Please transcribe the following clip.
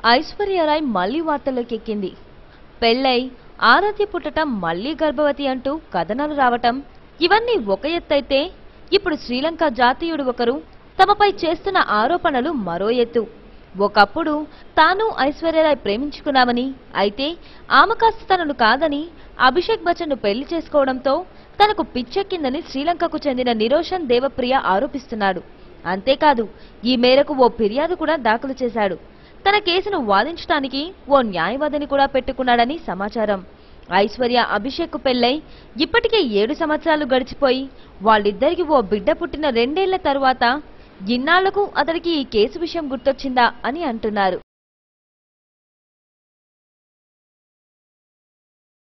ఐశ్వర్యరాయ్ మళ్లీ వార్తల్లోకి ఎక్కింది పెళ్ళై ఆరాధ్య పుట్టటం మళ్లీ గర్భవతి అంటూ కథనాలు రావటం ఇవన్నీ ఒక ఎత్తైతే ఇప్పుడు శ్రీలంక జాతీయుడు ఒకరు తమపై చేస్తున్న ఆరోపణలు మరో ఎత్తు ఒకప్పుడు తాను ఐశ్వర్యరాయ్ ప్రేమించుకున్నామని అయితే ఆమె కాస్త తనను కాదని అభిషేక్ బచ్చన్ను పెళ్లి చేసుకోవడంతో తనకు పిచ్చెక్కిందని శ్రీలంకకు చెందిన నిరోషన్ దేవప్రియ ఆరోపిస్తున్నాడు అంతేకాదు ఈ మేరకు ఓ ఫిర్యాదు కూడా దాఖలు చేశాడు తన కేసును వాదించడానికి ఓ న్యాయవాదిని కూడా పెట్టుకున్నాడని సమాచారం ఐశ్వర్య అభిషేక్ పెళ్ళై ఇప్పటికే ఏడు సంవత్సరాలు గడిచిపోయి వాళ్ళిద్దరికి ఓ బిడ్డ పుట్టిన రెండేళ్ల తరువాత ఇన్నాళ్లకు అతడికి ఈ కేసు విషయం గుర్తొచ్చిందా అని అంటున్నారు